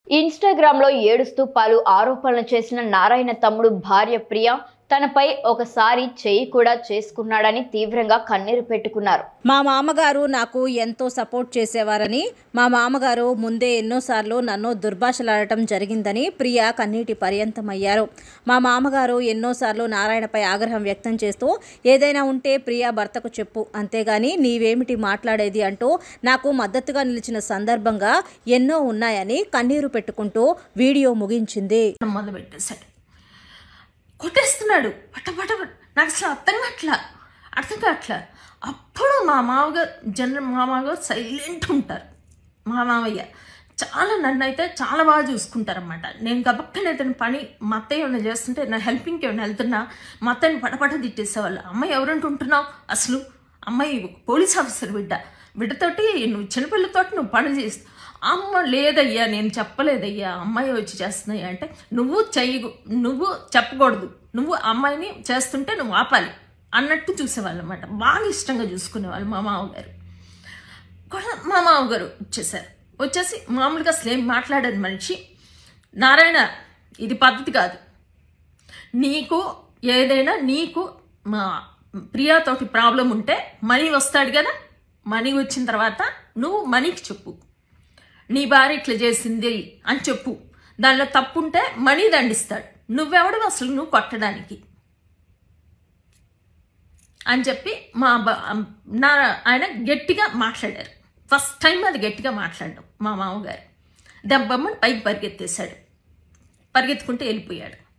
ఇన్స్టాగ్రామ్లో ఏడుస్తూ పలు ఆరోపణలు చేసిన నారాయణ తమ్ముడు భార్య ప్రియ తనపై ఒకసారి చేయి కూడా చేసుకున్నాడని తీవ్రంగా కన్నీరు పెట్టుకున్నారు మా మామగారు నాకు ఎంతో సపోర్ట్ చేసేవారని మా మామగారు ముందే ఎన్నోసార్లు నన్ను దుర్భాషలాడటం జరిగిందని ప్రియ కన్నీటి పర్యంతమయ్యారు మా మామగారు ఎన్నోసార్లు నారాయణపై ఆగ్రహం వ్యక్తం చేస్తూ ఏదైనా ఉంటే ప్రియ భర్తకు చెప్పు అంతేగాని నీవేమిటి మాట్లాడేది అంటూ నాకు మద్దతుగా నిలిచిన సందర్భంగా ఎన్నో ఉన్నాయని కన్నీరు పెట్టుకుంటూ వీడియో ముగించింది మొదలు పెట్టేశాడు కొట్టేస్తున్నాడు పట పట పట. నాకు అసలు అర్థం కావట్లా అర్థం కావట్లా అప్పుడు మా మామగారు జనరల్ మా మామగారు సైలెంట్ ఉంటారు మా మామయ్య చాలా నన్ను అయితే చాలా బాగా చూసుకుంటారన్నమాట నేను గబక్కన ఏదైనా పని మా అత్తయ్య ఏమైనా చేస్తుంటే నా హెల్పింగ్కి ఏమైనా వెళ్తున్నా మా అత్తయ్యని పటపట తిట్టేసేవాళ్ళు అమ్మాయి ఎవరంటుంటున్నావు అసలు అమ్మాయి ఒక పోలీస్ ఆఫీసర్ బిడ్డ బిడ్డతోటి నువ్వు చిన్నపిల్లతోటి నువ్వు పని చేస్తా అమ్మ లేదయ్యా నేను చెప్పలేదయ్యా అమ్మాయి వచ్చి చేస్తున్నాయి అంటే నువ్వు చెయ్యి నువ్వు చెప్పకూడదు నువ్వు అమ్మాయిని చేస్తుంటే నువ్వు ఆపాలి అన్నట్టు చూసేవాళ్ళు అనమాట బాగా ఇష్టంగా చూసుకునేవాళ్ళు మా మామగారు కూడా మా మామగారు వచ్చేసారు వచ్చేసి మామూలుగా అసలు ఏం మాట్లాడని మనిషి నారాయణ ఇది పద్ధతి కాదు నీకు ఏదైనా నీకు మా ప్రియాతోటి ప్రాబ్లం ఉంటే మనీ వస్తాడు కదా మనీ వచ్చిన తర్వాత నువ్వు మనీకి చెప్పు నీ భార్య ఇట్లా చేసింది అని చెప్పు దానిలో తప్పుంటే మనీ దండిస్తాడు నువ్వెవడు అసలు నువ్వు కొట్టడానికి అని చెప్పి మా బ- నా ఆయన గట్టిగా మాట్లాడారు ఫస్ట్ టైం అది గట్టిగా మాట్లాడడం మా మామగారు దెబ్బమ్మని పైకి పరిగెత్తేశాడు పరిగెత్తుకుంటూ వెళ్ళిపోయాడు